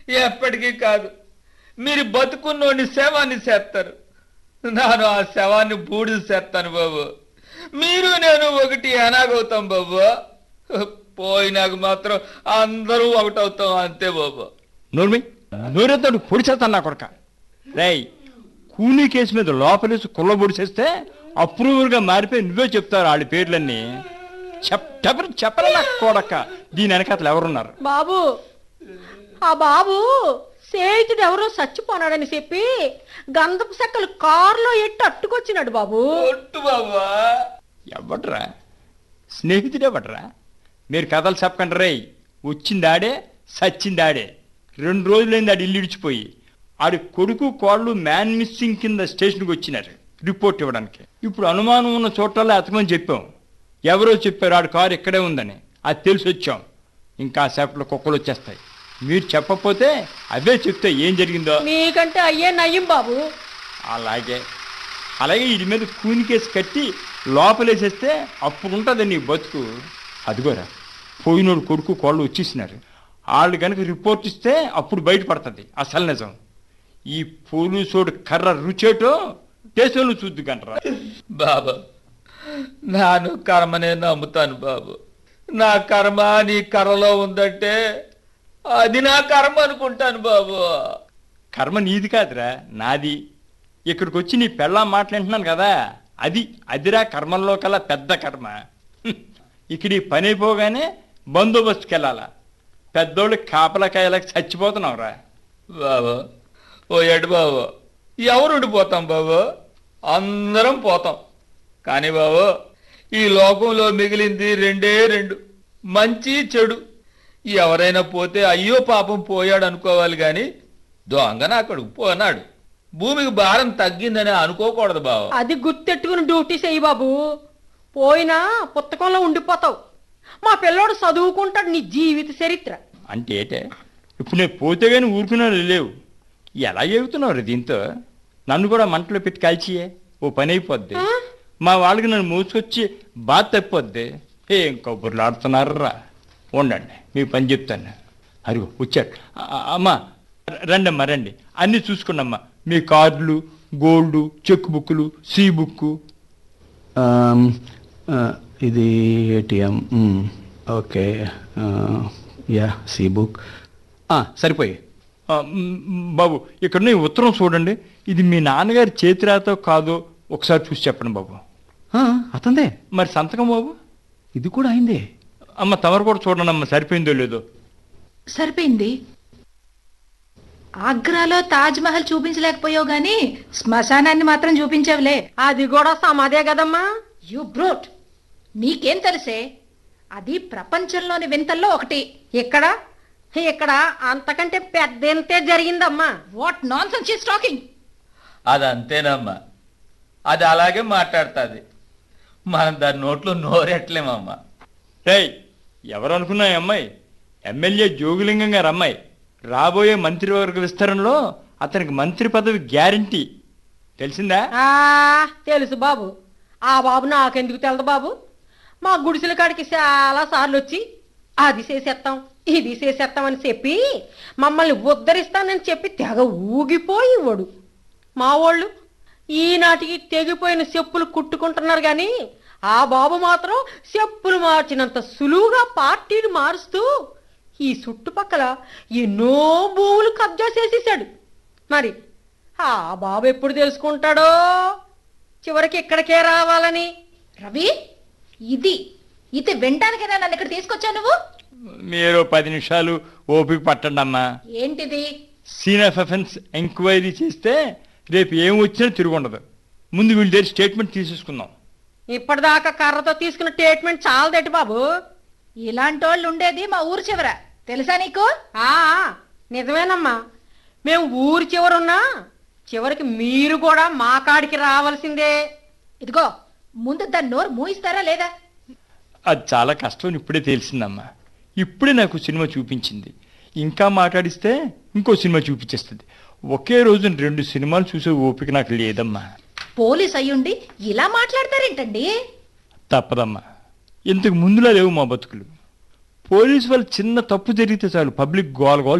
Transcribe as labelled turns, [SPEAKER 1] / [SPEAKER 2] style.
[SPEAKER 1] ఎప్పటికీ కాదు మీరు బతుకున్నోని శవాన్ని చేస్తారు నేను ఆ శవాన్ని బూడిద చేస్తాను బాబు మీరు నేను ఒకటి ఎనాగవుతాం బాబు పోయినాక మాత్రం అందరూ ఒకటవుతాం అంతే బాబు
[SPEAKER 2] నోర్మి నోరెత్తాడు పొడి చేస్తాను నా కొడక రేయ్ కూలీ కేసు మీద లోపలేసి కుల్ల పొడి చేస్తే అప్రూవర్గా మారిపోయి నువ్వే చెప్తారు వాళ్ళ పేర్లన్నీ చెప్పరు చెప్పరా నా కొడక దీని వెనకాతలు ఎవరున్నారు
[SPEAKER 3] బాబు ఆ బాబు స్నేహితుడు ఎవరో చచ్చిపోనాడని చెప్పి గంధపు చెక్కలు కారులో ఎట్టి అట్టుకొచ్చినాడు బాబు
[SPEAKER 1] ఒట్టు బాబా
[SPEAKER 2] ఎవడ్రా స్నేహితుడెవడ్రా మీరు కథలు చెప్పకండి రేయ్ వచ్చిందాడే సచ్చిందాడే రెండు రోజులైంది ఆడు ఇల్లు ఇడిచిపోయి ఆడి కొడుకు కోళ్ళు మ్యాన్ మిస్సింగ్ కింద స్టేషన్కి వచ్చినారు రిపోర్ట్ ఇవ్వడానికి ఇప్పుడు అనుమానం ఉన్న చోట్లలో అతకమని చెప్పాం ఎవరో చెప్పారు ఆడి కారు ఇక్కడే ఉందని అది తెలిసి వచ్చాం ఇంకా సేపట్లో కుక్కలు వచ్చేస్తాయి మీరు చెప్పకపోతే అవే చెప్తే ఏం జరిగిందో
[SPEAKER 3] మీకంటే అయ్యే నయ్యం బాబు
[SPEAKER 2] అలాగే అలాగే వీడి మీద కూని కేసు కట్టి లోపలేసేస్తే అప్పుడు ఉంటుంది నీ బతుకు అదిగోరా పోయినోడు కొడుకు కోళ్ళు వచ్చేసినారు వాళ్ళు కనుక రిపోర్ట్ ఇస్తే అప్పుడు బయటపడుతుంది అసలు నిజం ఈ పోలీసోడు కర్ర రుచేటో దేశంలో చూద్దు కంటరా
[SPEAKER 1] బాబు నాను కర్మనే నమ్ముతాను బాబు నా కర్మ నీ కర్రలో ఉందంటే అది నా కర్మ అనుకుంటాను బాబు
[SPEAKER 2] కర్మ నీది కాదురా నాది ఇక్కడికి వచ్చి నీ పెళ్ళాం మాట్లాడుతున్నాను కదా అది అదిరా కర్మల్లో కల్లా పెద్ద కర్మ హ్మ్. ఇక్కడ ఈ పని అయిపోగానే బందోబస్తుకి వెళ్ళాలా పెద్దోళ్ళు కాపలకాయలకు చచ్చిపోతున్నావురా
[SPEAKER 1] బాబు ఓ ఎడు బాబు ఎవరు ఉండిపోతాం బాబు అందరం పోతాం కానీ బాబు ఈ లోకంలో మిగిలింది రెండే రెండు మంచి చెడు ఎవరైనా పోతే అయ్యో పాపం పోయాడు అనుకోవాలి కానీ దొంగన అక్కడికి పోనాడు భూమికి భారం తగ్గిందని అనుకోకూడదు బాబు
[SPEAKER 3] అది గుర్తెట్టుకుని డ్యూటీ చేయి బాబు పోయినా పుస్తకంలో ఉండిపోతావు మా పిల్లోడు చదువుకుంటాడు నీ జీవిత చరిత్ర
[SPEAKER 2] అంటే ఏటే ఇప్పుడు నేను పోతే కానీ ఊరుకున్నాడు లేవు ఎలా చెబుతున్నావు దీంతో నన్ను కూడా మంటలో పెట్టి కాల్చియే ఓ పని అయిపోద్ది మా వాళ్ళకి నన్ను మూసుకొచ్చి బాధ తప్పిపోద్ది ఏం కబుర్లు ఆడుతున్నారా ఉండండి మీ పని చెప్తాను అరుగు వచ్చాడు ఆ, ఆ, అమ్మా రండి అమ్మా రండి అన్నీ చూసుకోండి మీ కార్డులు గోల్డ్ చెక్ బుక్లు సీ బుక్
[SPEAKER 4] ఆమ్, ఆ, ఇది ఏటీఎం మ్, ఓకే ఆ, యా సి బుక్ ఆ, సరిపోయి
[SPEAKER 2] ఆ, మ్, బాబు ఇక్కడ ఈ ఉత్తరం చూడండి ఇది మీ నాన్నగారి చేతిరాతో కాదో ఒకసారి చూసి చెప్పండి బాబు
[SPEAKER 4] ఆ, అతందే
[SPEAKER 2] మరి సంతకం బాబు
[SPEAKER 4] ఇది కూడా అయిందే
[SPEAKER 2] అమ్మ తమరు కూడా చూడండి అమ్మ సరిపోయిందో లేదో
[SPEAKER 5] సరిపోయింది ఆగ్రాలో తాజ్ మహల్ చూపించలేకపోయావు గాని శ్మశానాన్ని మాత్రం చూపించావులే
[SPEAKER 3] అది కూడా సమాధే కదమ్మా
[SPEAKER 5] యు బ్రోట్ నీకేం తెలిసే అది ప్రపంచంలోని వింతల్లో ఒకటి
[SPEAKER 3] ఇక్కడ ఇక్కడ అంతకంటే పెద్ద ఎంతే జరిగిందమ్మా
[SPEAKER 5] వాట్ నాన్ సెన్స్ టాకింగ్
[SPEAKER 1] అది అంతేనమ్మా అది అలాగే మాట్లాడుతుంది మనం దాని నోట్లో నోరెట్లేమమ్మా
[SPEAKER 2] రేయ్ ఎవరు అనుకున్నా ఈ అమ్మాయి ఎమ్మెల్యే జోగులింగం గారు అమ్మాయి రాబోయే మంత్రివర్గ విస్తరణలో అతనికి మంత్రి పదవి గ్యారంటీ తెలిసిందా
[SPEAKER 3] ఆ తెలుసు బాబు ఆ బాబు నాకెందుకు తెలదు బాబు మా గుడిసెల కాడికి చాలా సార్లు వచ్చి అది చేసేస్తాం ఇది చేసేస్తాం అని చెప్పి మమ్మల్ని ఉద్ధరిస్తానని చెప్పి తెగ ఊగిపోయి వాడు మా వాళ్ళు ఈనాటికి తెగిపోయిన చెప్పులు కుట్టుకుంటున్నారు కానీ ఆ బాబు మాత్రం చెప్పులు మార్చినంత సులువుగా పార్టీని మారుస్తూ ఈ చుట్టుపక్కల ఎన్నో భూములు కబ్జా చేసేసాడు మరి ఆ బాబు ఎప్పుడు తెలుసుకుంటాడో చివరికి ఇక్కడికే రావాలని
[SPEAKER 5] రవి ఇది ఇది వినడానికైనా నన్ను ఇక్కడ తీసుకొచ్చావు నువ్వు
[SPEAKER 2] మీరు పది నిమిషాలు ఓపిక పట్టండి అమ్మా
[SPEAKER 5] ఏంటిది
[SPEAKER 2] సీన్ ఆఫ్ అఫెన్స్ ఎంక్వైరీ చేస్తే రేపు ఏం వచ్చినా తిరుగుండదు ముందు వీళ్ళ దగ్గర స్టేట్మెంట్ తీసేసుకుందాం
[SPEAKER 3] ఇప్పటిదాకా కర్రతో తీసుకున్న ట్రీట్మెంట్ చాలదటి బాబు
[SPEAKER 5] ఇలాంటి వాళ్ళు ఉండేది మా ఊరు చివర తెలుసా నీకు
[SPEAKER 3] ఆ నిజమేనమ్మా మేము ఊరి చివరున్నా చివరికి మీరు కూడా మా కాడికి రావాల్సిందే
[SPEAKER 5] ఇదిగో ముందు దాన్ని నోరు మూయిస్తారా లేదా
[SPEAKER 2] అది చాలా కష్టం అని ఇప్పుడే తెలిసిందమ్మా ఇప్పుడే నాకు సినిమా చూపించింది ఇంకా మాట్లాడిస్తే ఇంకో సినిమా చూపించేస్తుంది ఒకే రోజు రెండు సినిమాలు చూసే ఓపిక నాకు లేదమ్మా
[SPEAKER 5] పోలీస్ అయ్యుండి ఇలా మాట్లాడతారేంటండి
[SPEAKER 2] తప్పదమ్మా ఇంతకు ముందులా లేవు మా బతుకులు పోలీసు వాళ్ళు చిన్న తప్పు జరిగితే చాలు పబ్లిక్ గోల గోల